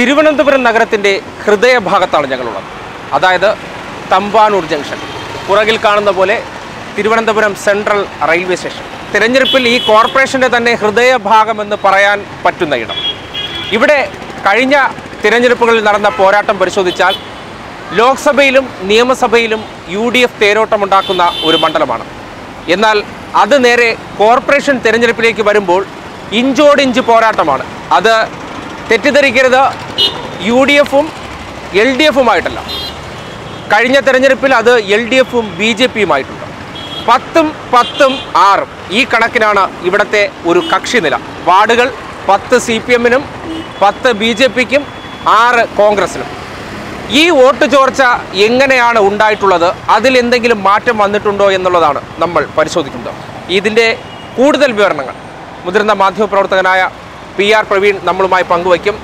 തിരുവനന്തപുരം നഗരത്തിൻ്റെ ഹൃദയഭാഗത്താണ് ഞങ്ങളുള്ളത് അതായത് തമ്പാനൂർ ജംഗ്ഷൻ പുറകിൽ കാണുന്ന പോലെ തിരുവനന്തപുരം സെൻട്രൽ റെയിൽവേ സ്റ്റേഷൻ തിരഞ്ഞെടുപ്പിൽ ഈ കോർപ്പറേഷൻ്റെ തന്നെ ഹൃദയഭാഗമെന്ന് പറയാൻ പറ്റുന്ന ഇടം ഇവിടെ കഴിഞ്ഞ തിരഞ്ഞെടുപ്പുകളിൽ നടന്ന പോരാട്ടം പരിശോധിച്ചാൽ ലോക്സഭയിലും നിയമസഭയിലും യു ഡി എഫ് തേരോട്ടമുണ്ടാക്കുന്ന ഒരു മണ്ഡലമാണ് എന്നാൽ അത് നേരെ കോർപ്പറേഷൻ തിരഞ്ഞെടുപ്പിലേക്ക് വരുമ്പോൾ ഇഞ്ചോടിഞ്ച് പോരാട്ടമാണ് അത് തെറ്റിദ്ധരിക്കരുത് യു ഡി എഫും എൽ ഡി എഫുമായിട്ടല്ല കഴിഞ്ഞ തെരഞ്ഞെടുപ്പിൽ അത് എൽ ഡി എഫും ബി ജെ പിയുമായിട്ടുണ്ട് പത്തും പത്തും ആറും ഈ കണക്കിനാണ് ഇവിടുത്തെ ഒരു കക്ഷി നില വാർഡുകൾ പത്ത് സി പി എമ്മിനും പത്ത് ബി ജെ പിക്കും ആറ് കോൺഗ്രസിനും ഈ വോട്ട് ചോർച്ച എങ്ങനെയാണ് ഉണ്ടായിട്ടുള്ളത് അതിൽ എന്തെങ്കിലും മാറ്റം വന്നിട്ടുണ്ടോ എന്നുള്ളതാണ് നമ്മൾ പരിശോധിക്കുന്നത് ഇതിൻ്റെ കൂടുതൽ വിവരണങ്ങൾ മുതിർന്ന മാധ്യമപ്രവർത്തകനായ പി ആർ പ്രവീൺ നമ്മളുമായി പങ്കുവയ്ക്കും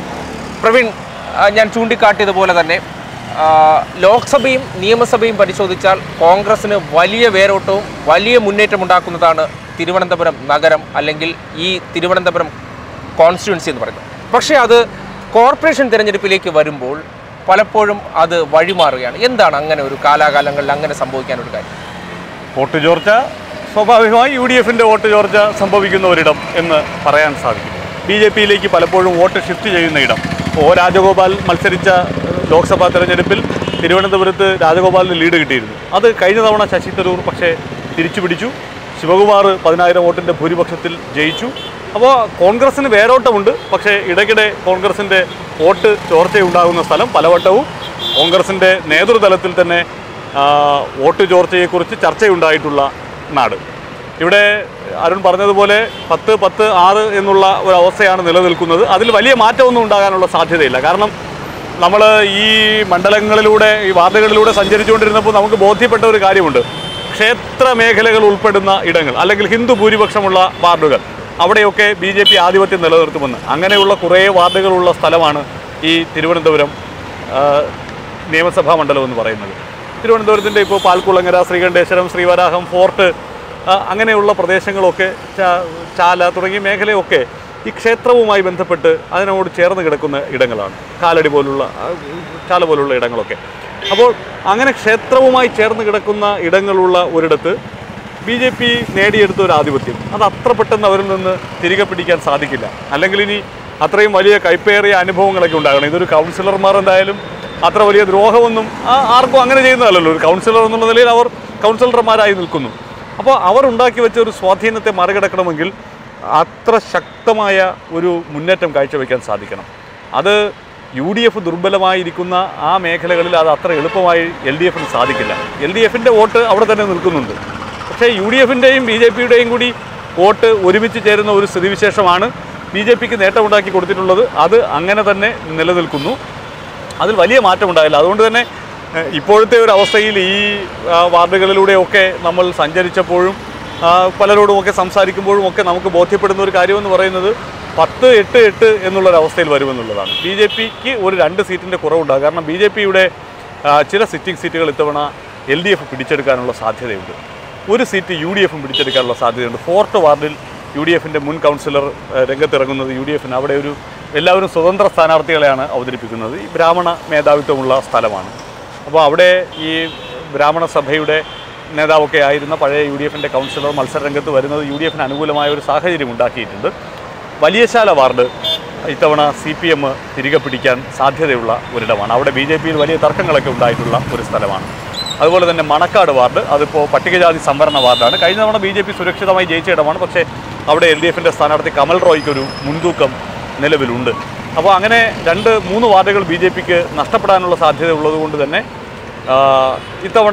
പ്രവീൺ ആ, ഞാൻ ചൂണ്ടിക്കാട്ടിയതുപോലെ തന്നെ ആ, ലോക്സഭയും നിയമസഭയും പരിശോധിച്ചാൽ കോൺഗ്രസിന് വലിയ വേരോട്ടവും വലിയ മുന്നേറ്റമുണ്ടാക്കുന്നതാണ് തിരുവനന്തപുരം നഗരം അല്ലെങ്കിൽ ഈ തിരുവനന്തപുരം കോൺസ്റ്റിറ്റ്യുവൻസി എന്ന് പറയുന്നത് പക്ഷേ അത് കോർപ്പറേഷൻ തിരഞ്ഞെടുപ്പിലേക്ക് വരുമ്പോൾ പലപ്പോഴും അത് വഴിമാറുകയാണ് എന്താണ് അങ്ങനെ ഒരു കാലാകാലങ്ങളിൽ അങ്ങനെ സംഭവിക്കാൻ ഒരു കാര്യം വോട്ട് ചോർച്ച സ്വാഭാവികമായി യു ഡി എഫിൻ്റെ വോട്ട് ചോർച്ച സംഭവിക്കുന്ന ഒരിടം എന്ന് പറയാൻ സാധിക്കും ബി ജെ പിയിലേക്ക് പലപ്പോഴും വോട്ട് ഷിഫ്റ്റ് ചെയ്യുന്ന ഇടം ഒ രാജഗോപാൽ മത്സരിച്ച ലോക്സഭാ തെരഞ്ഞെടുപ്പിൽ തിരുവനന്തപുരത്ത് രാജഗോപാലിന് ലീഡ് കിട്ടിയിരുന്നു അത് കഴിഞ്ഞ തവണ ശശി തരൂർ പക്ഷേ തിരിച്ചു പിടിച്ചു ശിവകുമാർ പതിനായിരം വോട്ടിൻ്റെ ഭൂരിപക്ഷത്തിൽ ജയിച്ചു അപ്പോൾ കോൺഗ്രസ്സിന് വേരോട്ടമുണ്ട് പക്ഷേ ഇടയ്ക്കിടെ കോൺഗ്രസിൻ്റെ വോട്ട് ചോർച്ചയുണ്ടാകുന്ന സ്ഥലം പലവട്ടവും കോൺഗ്രസിൻ്റെ നേതൃതലത്തിൽ തന്നെ ആ, വോട്ട് ചോർച്ചയെക്കുറിച്ച് ചർച്ചയുണ്ടായിട്ടുള്ള നാട് ഇവിടെ അരുൺ പറഞ്ഞതുപോലെ പത്ത് പത്ത് ആറ് എന്നുള്ള ഒരു അവസ്ഥയാണ് നിലനിൽക്കുന്നത് അതിൽ വലിയ മാറ്റമൊന്നും ഉണ്ടാകാനുള്ള സാധ്യതയില്ല കാരണം നമ്മൾ ഈ മണ്ഡലങ്ങളിലൂടെ ഈ വാർഡുകളിലൂടെ സഞ്ചരിച്ചുകൊണ്ടിരുന്നപ്പോൾ നമുക്ക് ബോധ്യപ്പെട്ട ഒരു കാര്യമുണ്ട് ക്ഷേത്ര മേഖലകൾ ഉൾപ്പെടുന്ന ഇടങ്ങൾ അല്ലെങ്കിൽ ഹിന്ദു ഭൂരിപക്ഷമുള്ള വാർഡുകൾ അവിടെയൊക്കെ ബി ജെ പി ആധിപത്യം നിലനിർത്തുമെന്ന് അങ്ങനെയുള്ള കുറേ വാർഡുകളുള്ള സ്ഥലമാണ് ഈ തിരുവനന്തപുരം ആ, നിയമസഭാ മണ്ഡലം എന്ന് പറയുന്നത് തിരുവനന്തപുരത്തിൻ്റെ ഇപ്പോൾ പാൽക്കുളങ്ങര ശ്രീകണ്ഠേശ്വരം ശ്രീവരാഹം ഫോർട്ട് ആ, അങ്ങനെയുള്ള പ്രദേശങ്ങളൊക്കെ ചാ- ചാല തുടങ്ങിയ മേഖലയൊക്കെ ഈ ക്ഷേത്രവുമായി ബന്ധപ്പെട്ട് അതിനോട് ചേർന്ന് കിടക്കുന്ന ഇടങ്ങളാണ് കാലടി പോലുള്ള ആ, ചാല പോലുള്ള ഇടങ്ങളൊക്കെ അപ്പോൾ അങ്ങനെ ക്ഷേത്രവുമായി ചേർന്ന് കിടക്കുന്ന ഇടങ്ങളുള്ള ഒരിടത്ത് ബി ജെ പി നേടിയെടുത്ത ഒരു ആധിപത്യം അത് അത്ര പെട്ടെന്ന് അവരിൽ നിന്ന് തിരികെ പിടിക്കാൻ സാധിക്കില്ല അല്ലെങ്കിൽ ഇനി അത്രയും വലിയ കൈപ്പേറിയ അനുഭവങ്ങളൊക്കെ ഉണ്ടാകണം ഇതൊരു കൗൺസിലർമാർ എന്തായാലും അത്ര വലിയ ദ്രോഹമൊന്നും ആ- ആർക്കും അങ്ങനെ ചെയ്യുന്നതല്ലല്ലോ ഒരു കൗൺസിലർ എന്നുള്ള നിലയിൽ അവർ കൗൺസിലർമാരായി നിൽക്കുന്നു അപ്പോൾ അവർ ഉണ്ടാക്കി വെച്ച ഒരു സ്വാധീനത്തെ മറികടക്കണമെങ്കിൽ അത്ര ശക്തമായ ഒരു മുന്നേറ്റം കാഴ്ചവെക്കാൻ സാധിക്കണം അത് യു ഡി എഫ് ദുർബലമായിരിക്കുന്ന ആ മേഖലകളിൽ അത് അത്ര എളുപ്പമായി എൽ ഡി എഫിന് സാധിക്കില്ല എൽ ഡി എഫിൻ്റെ വോട്ട് അവിടെ തന്നെ നിൽക്കുന്നുണ്ട് പക്ഷേ യു ഡി എഫിൻ്റെയും ബി ജെ പിയുടെയും കൂടി വോട്ട് ഒരുമിച്ച് ചേരുന്ന ഒരു സ്ഥിതിവിശേഷമാണ് ബി ജെ പിക്ക് നേട്ടമുണ്ടാക്കി കൊടുത്തിട്ടുള്ളത് അത് അങ്ങനെ തന്നെ നിലനിൽക്കുന്നു അതിൽ വലിയ മാറ്റമുണ്ടായില്ല അതുകൊണ്ട് തന്നെ ഏഹ്, ഇപ്പോഴത്തെ ഒരു അവസ്ഥയിൽ ഈ ആ, വാർഡുകളിലൂടെയൊക്കെ നമ്മൾ സഞ്ചരിച്ചപ്പോഴും ആ, പലരോടുമൊക്കെ സംസാരിക്കുമ്പോഴും ഒക്കെ നമുക്ക് ബോധ്യപ്പെടുന്ന ഒരു കാര്യമെന്ന് പറയുന്നത് പത്ത് എട്ട് എട്ട് എന്നുള്ളൊരവസ്ഥയിൽ വരുമെന്നുള്ളതാണ് ബി ജെ പിക്ക് ഒരു രണ്ട് സീറ്റിൻ്റെ കുറവുണ്ടാകും കാരണം ബി ജെ പിയുടെ ചില സിറ്റിംഗ് സീറ്റുകൾ ഇത്തവണ എൽ ഡി എഫ് പിടിച്ചെടുക്കാനുള്ള സാധ്യതയുണ്ട് ഒരു സീറ്റ് യു ഡി എഫും പിടിച്ചെടുക്കാനുള്ള സാധ്യതയുണ്ട് ഫോർട്ട് വാർഡിൽ യു ഡി എഫിൻ്റെ മുൻ കൗൺസിലർ ഏഹ്, രംഗത്തിറങ്ങുന്നത് യു ഡി എഫിന് അവിടെ ഒരു എല്ലാവരും സ്വതന്ത്ര സ്ഥാനാർത്ഥികളെയാണ് അവതരിപ്പിക്കുന്നത് ഈ ബ്രാഹ്മണ മേധാവിത്വമുള്ള സ്ഥലമാണ് അപ്പോൾ അവിടെ ഈ ബ്രാഹ്മണ സഭയുടെ നേതാവൊക്കെ ആയിരുന്ന പഴയ യു ഡി എഫിൻ്റെ കൗൺസിലർ മത്സരരംഗത്ത് വരുന്നത് യു ഡി എഫിന് അനുകൂലമായ ഒരു സാഹചര്യം ഉണ്ടാക്കിയിട്ടുണ്ട് വലിയശാല വാർഡ് ഇത്തവണ സി പി എം തിരികെ പിടിക്കാൻ സാധ്യതയുള്ള ഒരിടമാണ് അവിടെ ബി ജെ പിയിൽ വലിയ തർക്കങ്ങളൊക്കെ ഉണ്ടായിട്ടുള്ള ഒരു സ്ഥലമാണ് അതുപോലെ തന്നെ മണക്കാട് വാർഡ് അതിപ്പോൾ പട്ടികജാതി സംവരണ വാർഡാണ് കഴിഞ്ഞ തവണ ബി ജെ പി സുരക്ഷിതമായി ജയിച്ച ഇടമാണ് പക്ഷേ അവിടെ എൽ ഡി എഫിൻ്റെ സ്ഥാനാർത്ഥി കമൽ റോയ്ക്കൊരു മുൻതൂക്കം നിലവിലുണ്ട് അപ്പോൾ അങ്ങനെ രണ്ട് മൂന്ന് വാർഡുകൾ ബി ജെ പിക്ക് നഷ്ടപ്പെടാനുള്ള സാധ്യത ഉള്ളതുകൊണ്ട് തന്നെ ആ, ഇത്തവണ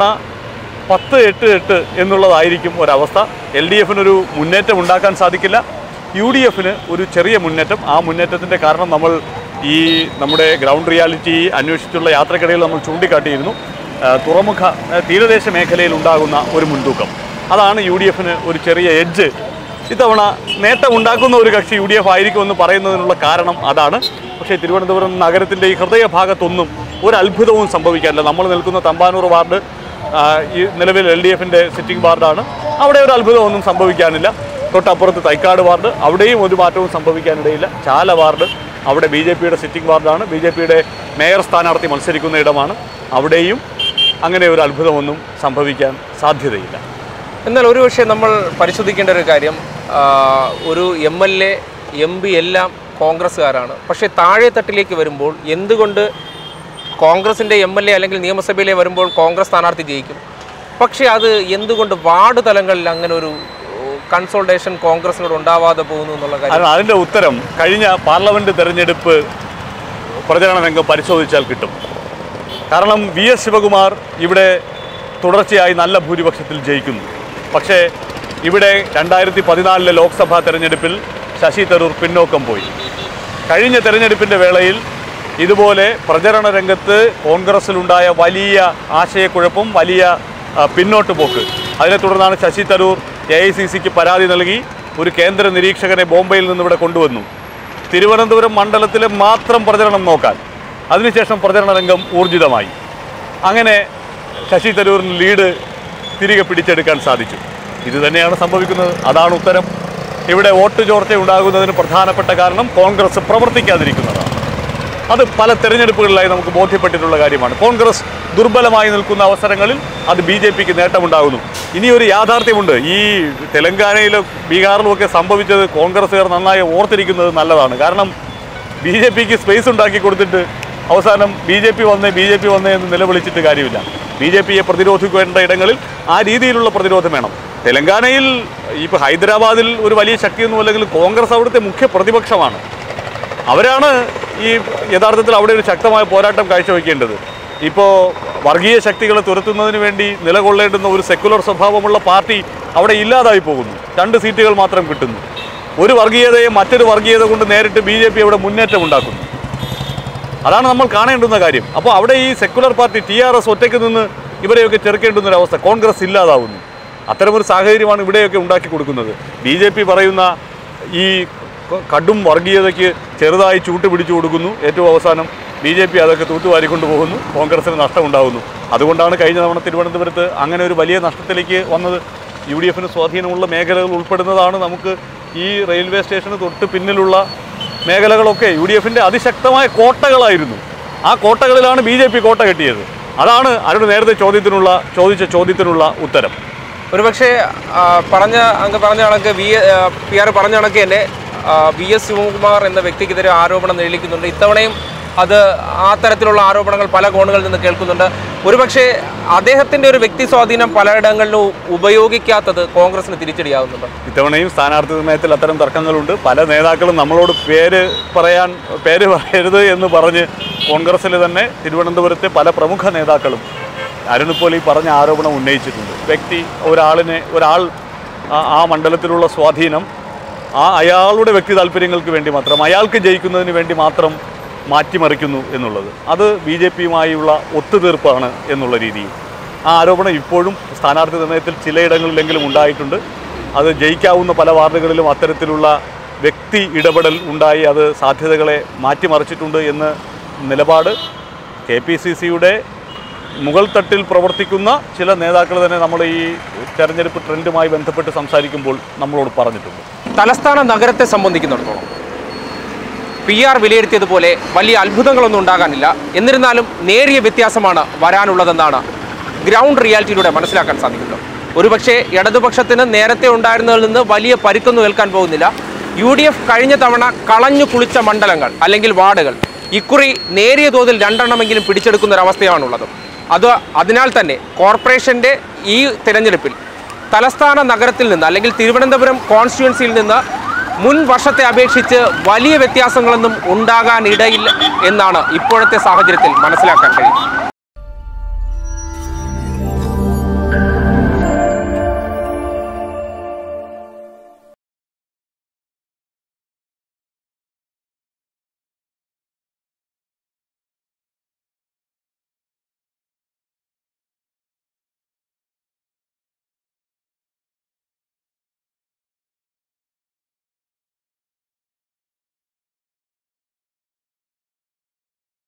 പത്ത് എട്ട് എട്ട് എന്നുള്ളതായിരിക്കും ഒരവസ്ഥ എൽ ഡി എഫിനൊരു മുന്നേറ്റം ഉണ്ടാക്കാൻ സാധിക്കില്ല യു ഡി എഫിന് ഒരു ചെറിയ മുന്നേറ്റം ആ മുന്നേറ്റത്തിൻ്റെ കാരണം നമ്മൾ ഈ നമ്മുടെ ഗ്രൗണ്ട് റിയാലിറ്റി അന്വേഷിച്ചുള്ള യാത്രക്കിടയിൽ നമ്മൾ ചൂണ്ടിക്കാട്ടിയിരുന്നു ആ, തുറമുഖ ആ, തീരദേശ മേഖലയിൽ ഉണ്ടാകുന്ന ഒരു മുൻതൂക്കം അതാണ് യു ഡി എഫിന് ഒരു ചെറിയ എഡ്ജ് ഇത്തവണ നേട്ടം ഉണ്ടാക്കുന്ന ഒരു കക്ഷി യു ഡി എഫ് ആയിരിക്കുമെന്ന് പറയുന്നതിനുള്ള കാരണം അതാണ് പക്ഷേ തിരുവനന്തപുരം നഗരത്തിൻ്റെ ഈ ഹൃദയഭാഗത്തൊന്നും ഒരു അത്ഭുതവും സംഭവിക്കാനില്ല നമ്മൾ നിൽക്കുന്ന തമ്പാനൂർ വാർഡ് ആ, ഈ നിലവിൽ എൽ ഡി എഫിൻ്റെ സിറ്റിംഗ് വാർഡാണ് അവിടെ ഒരു അത്ഭുതമൊന്നും സംഭവിക്കാനില്ല തൊട്ടപ്പുറത്ത് തൈക്കാട് വാർഡ് അവിടെയും ഒരു മാറ്റവും സംഭവിക്കാനിടയില്ല ചാല വാർഡ് അവിടെ ബി ജെ പിയുടെ സിറ്റിംഗ് വാർഡാണ് ബി ജെ പിയുടെ മേയർ സ്ഥാനാർത്ഥി മത്സരിക്കുന്ന ഇടമാണ് അവിടെയും അങ്ങനെ ഒരു അത്ഭുതമൊന്നും സംഭവിക്കാൻ സാധ്യതയില്ല എന്നാൽ ഒരു പക്ഷേ നമ്മൾ പരിശോധിക്കേണ്ട ഒരു കാര്യം ആ, ഒരു M L A M P എല്ലാം കോൺഗ്രസ്സുകാരാണ് പക്ഷേ താഴെ തട്ടിലേക്ക് വരുമ്പോൾ എന്തുകൊണ്ട് കോൺഗ്രസിൻ്റെ എം എൽ എ അല്ലെങ്കിൽ നിയമസഭയിലെ വരുമ്പോൾ കോൺഗ്രസ് സ്ഥാനാർത്ഥി ജയിക്കും പക്ഷേ അത് എന്തുകൊണ്ട് വാർഡ് തലങ്ങളിൽ അങ്ങനെ ഒരു കൺസോൾട്ടേഷൻ കോൺഗ്രസിനോട് ഉണ്ടാവാതെ പോകുന്നു എന്നുള്ള കാര്യം കാരണം അതിൻ്റെ ഉത്തരം കഴിഞ്ഞ പാർലമെൻറ്റ് തെരഞ്ഞെടുപ്പ് പ്രചരണ രംഗം പരിശോധിച്ചാൽ കിട്ടും കാരണം വി എസ് ശിവകുമാർ ഇവിടെ തുടർച്ചയായി നല്ല ഭൂരിപക്ഷത്തിൽ ജയിക്കുന്നു പക്ഷേ ഇവിടെ രണ്ടായിരത്തി പതിനാലിലെ ലോക്സഭാ തെരഞ്ഞെടുപ്പിൽ ശശി തരൂർ പിന്നോക്കം പോയി കഴിഞ്ഞ തെരഞ്ഞെടുപ്പിൻ്റെ വേളയിൽ ഇതുപോലെ പ്രചരണ രംഗത്ത് കോൺഗ്രസ്സിലുണ്ടായ വലിയ ആശയക്കുഴപ്പം വലിയ ആ, പിന്നോട്ട് പോക്ക് അതിനെ തുടർന്നാണ് Shashi Tharoor A I C സിക്ക് പരാതി നൽകി ഒരു കേന്ദ്ര നിരീക്ഷകനെ ബോംബെയിൽ നിന്ന് ഇവിടെ കൊണ്ടുവന്നു തിരുവനന്തപുരം മണ്ഡലത്തിലെ മാത്രം പ്രചരണം നോക്കാൻ അതിനുശേഷം പ്രചരണ രംഗം ഊർജിതമായി അങ്ങനെ ശശി തരൂരിന് ലീഡ് തിരികെ പിടിച്ചെടുക്കാൻ സാധിച്ചു ഇത് തന്നെയാണ് സംഭവിക്കുന്നത് അതാണ് ഉത്തരം ഇവിടെ വോട്ട് ചോർച്ച ഉണ്ടാകുന്നതിന് പ്രധാനപ്പെട്ട കാരണം കോൺഗ്രസ് പ്രവർത്തിക്കാതിരിക്കുന്നതാണ് അത് പല തെരഞ്ഞെടുപ്പുകളിലായി നമുക്ക് ബോധ്യപ്പെട്ടിട്ടുള്ള കാര്യമാണ് കോൺഗ്രസ് ദുർബലമായി നിൽക്കുന്ന അവസരങ്ങളിൽ അത് ബി ജെ പിക്ക് നേട്ടമുണ്ടാകുന്നു ഇനിയൊരു യാഥാർത്ഥ്യമുണ്ട് ഈ തെലങ്കാനയിലും ബീഹാറിലും ഒക്കെ സംഭവിച്ചത് കോൺഗ്രസ്സുകാർ നന്നായി ഓർത്തിരിക്കുന്നത് നല്ലതാണ് കാരണം ബി ജെ പിക്ക് സ്പേസ് ഉണ്ടാക്കി കൊടുത്തിട്ട് അവസാനം ബി ജെ പി വന്നേ ബി ജെ പി വന്നേ എന്ന് നിലവിളിച്ചിട്ട് കാര്യമില്ല ബി ജെ പിയെ പ്രതിരോധിക്കേണ്ട ഇടങ്ങളിൽ ആ രീതിയിലുള്ള പ്രതിരോധം വേണം തെലങ്കാനയിൽ ഇപ്പോൾ ഹൈദരാബാദിൽ ഒരു വലിയ ശക്തിയൊന്നും അല്ലെങ്കിൽ കോൺഗ്രസ് അവിടുത്തെ മുഖ്യ പ്രതിപക്ഷമാണ് അവരാണ് ഈ യഥാർത്ഥത്തിൽ അവിടെ ഒരു ശക്തമായ പോരാട്ടം കാഴ്ചവെക്കേണ്ടത് ഇപ്പോൾ വർഗീയ ശക്തികളെ തുരത്തുന്നതിന് വേണ്ടി നിലകൊള്ളേണ്ടുന്ന ഒരു സെക്കുലർ സ്വഭാവമുള്ള പാർട്ടി അവിടെ ഇല്ലാതായി പോകുന്നു രണ്ട് സീറ്റുകൾ മാത്രം കിട്ടുന്നു ഒരു വർഗീയതയെ മറ്റൊരു വർഗീയത കൊണ്ട് നേരിട്ട് ബി ജെ പി അവിടെ മുന്നേറ്റം ഉണ്ടാക്കുന്നു അതാണ് നമ്മൾ കാണേണ്ടുന്ന കാര്യം അപ്പോൾ അവിടെ ഈ secular party T R S ഒറ്റയ്ക്ക് നിന്ന് ഇവരെയൊക്കെ ചെറുക്കേണ്ടുന്ന ഒരു അവസ്ഥ കോൺഗ്രസ് ഇല്ലാതാവുന്നു അത്തരമൊരു സാഹചര്യമാണ് ഇവിടെയൊക്കെ ഉണ്ടാക്കി കൊടുക്കുന്നത് ബി ജെ പി പറയുന്ന ഈ ക- കടും വർഗീയതയ്ക്ക് ചെറുതായി ചൂട്ട് പിടിച്ചു കൊടുക്കുന്നു ഏറ്റവും അവസാനം ബി ജെ പി അതൊക്കെ തൂത്തുവാരിക്കൊണ്ട് പോകുന്നു കോൺഗ്രസിന് നഷ്ടമുണ്ടാകുന്നു അതുകൊണ്ടാണ് കഴിഞ്ഞ തവണ തിരുവനന്തപുരത്ത് അങ്ങനെ ഒരു വലിയ നഷ്ടത്തിലേക്ക് വന്നത് യു ഡി എഫിന് സ്വാധീനമുള്ള മേഖലകൾ ഉൾപ്പെടുന്നതാണ് നമുക്ക് ഈ റെയിൽവേ സ്റ്റേഷന് തൊട്ട് പിന്നിലുള്ള മേഖലകളൊക്കെ യു ഡി എഫിൻ്റെ അതിശക്തമായ കോട്ടകളായിരുന്നു ആ കോട്ടകളിലാണ് ബി ജെ പി കോട്ട കെട്ടിയത് അതാണ് അരുൺ നേരത്തെ ചോദ്യത്തിനുള്ള ചോദിച്ച ചോദ്യത്തിനുള്ള ഉത്തരം ഒരുപക്ഷെ ആ, പറഞ്ഞ അങ്ങ് പറഞ്ഞ കണക്ക് വി പി ആർ പറഞ്ഞ കണക്ക് തന്നെ വി എസ് ശിവകുമാർ എന്ന വ്യക്തിക്കെതിരെ ആരോപണം നിഴലിക്കുന്നുണ്ട് ഇത്തവണയും അത് ആ തരത്തിലുള്ള ആരോപണങ്ങൾ പല കോണുകളിൽ നിന്ന് കേൾക്കുന്നുണ്ട് ഒരുപക്ഷെ അദ്ദേഹത്തിൻ്റെ ഒരു വ്യക്തി സ്വാധീനം പലയിടങ്ങളിലും ഉപയോഗിക്കാത്തത് കോൺഗ്രസിന് തിരിച്ചടിയാവുന്നുണ്ട് ഇത്തവണയും സ്ഥാനാർത്ഥി നിർണയത്തിൽ അത്തരം തർക്കങ്ങളുണ്ട് പല നേതാക്കളും നമ്മളോട് പേര് പറയാൻ പേര് പറയരുത് എന്ന് പറഞ്ഞ് കോൺഗ്രസ്സിൽ തന്നെ തിരുവനന്തപുരത്തെ പല പ്രമുഖ നേതാക്കളും അരുണിപ്പോൾ ഈ പറഞ്ഞ ആരോപണം ഉന്നയിച്ചിട്ടുണ്ട് വ്യക്തി ഒരാളിനെ ഒരാൾ ആ- ആ മണ്ഡലത്തിലുള്ള സ്വാധീനം ആ അയാളുടെ വ്യക്തി താല്പര്യങ്ങൾക്ക് വേണ്ടി മാത്രം അയാൾക്ക് ജയിക്കുന്നതിന് വേണ്ടി മാത്രം മാറ്റിമറിക്കുന്നു എന്നുള്ളത് അത് ബി ജെ പിയുമായുള്ള ഒത്തുതീർപ്പാണ് എന്നുള്ള രീതിയിൽ ആ ആരോപണം ഇപ്പോഴും സ്ഥാനാർത്ഥി നിർണയത്തിൽ ചിലയിടങ്ങളിലെങ്കിലും ഉണ്ടായിട്ടുണ്ട് അത് ജയിക്കാവുന്ന പല വാർഡുകളിലും അത്തരത്തിലുള്ള വ്യക്തി ഇടപെടൽ ഉണ്ടായി അത് സാധ്യതകളെ മാറ്റിമറിച്ചിട്ടുണ്ട് എന്ന് നിലപാട് കെ പി സി സിയുടെ മുകൾ തട്ടിൽ പ്രവർത്തിക്കുന്ന ചില നേതാക്കൾ തന്നെ നമ്മൾ ഈ തെരഞ്ഞെടുപ്പ് ട്രെൻഡുമായി ബന്ധപ്പെട്ട് സംസാരിക്കുമ്പോൾ നമ്മളോട് പറഞ്ഞിട്ടുണ്ട് തലസ്ഥാന നഗരത്തെ സംബന്ധിക്കുന്നിടത്തോളം പി ആർ വിലയിരുത്തിയതുപോലെ വലിയ അത്ഭുതങ്ങളൊന്നും ഉണ്ടാകാനില്ല എന്നിരുന്നാലും നേരിയ വ്യത്യാസമാണ് വരാനുള്ളതെന്നാണ് ഗ്രൗണ്ട് റിയാലിറ്റിയിലൂടെ മനസ്സിലാക്കാൻ സാധിക്കുന്നത് ഒരുപക്ഷെ ഇടതുപക്ഷത്തിന് നേരത്തെ ഉണ്ടായിരുന്നതിൽ നിന്ന് വലിയ പരിക്കൊന്നും ഏൽക്കാൻ പോകുന്നില്ല യു ഡി എഫ് കഴിഞ്ഞ തവണ കളഞ്ഞു കുളിച്ച മണ്ഡലങ്ങൾ അല്ലെങ്കിൽ വാർഡുകൾ ഇക്കുറി നേരിയ തോതിൽ രണ്ടെണ്ണമെങ്കിലും പിടിച്ചെടുക്കുന്ന ഒരവസ്ഥയാണുള്ളത് അത് അതിനാൽ തന്നെ കോർപ്പറേഷൻ്റെ ഈ തിരഞ്ഞെടുപ്പിൽ തലസ്ഥാന നഗരത്തിൽ നിന്ന് അല്ലെങ്കിൽ തിരുവനന്തപുരം കോൺസ്റ്റിറ്റ്യുവൻസിയിൽ നിന്ന് മുൻ വർഷത്തെ അപേക്ഷിച്ച് വലിയ വ്യത്യാസങ്ങളൊന്നും ഉണ്ടാകാനിടയില്ല എന്നാണ് ഇപ്പോഴത്തെ സാഹചര്യത്തിൽ മനസ്സിലാക്കാൻ കഴിയും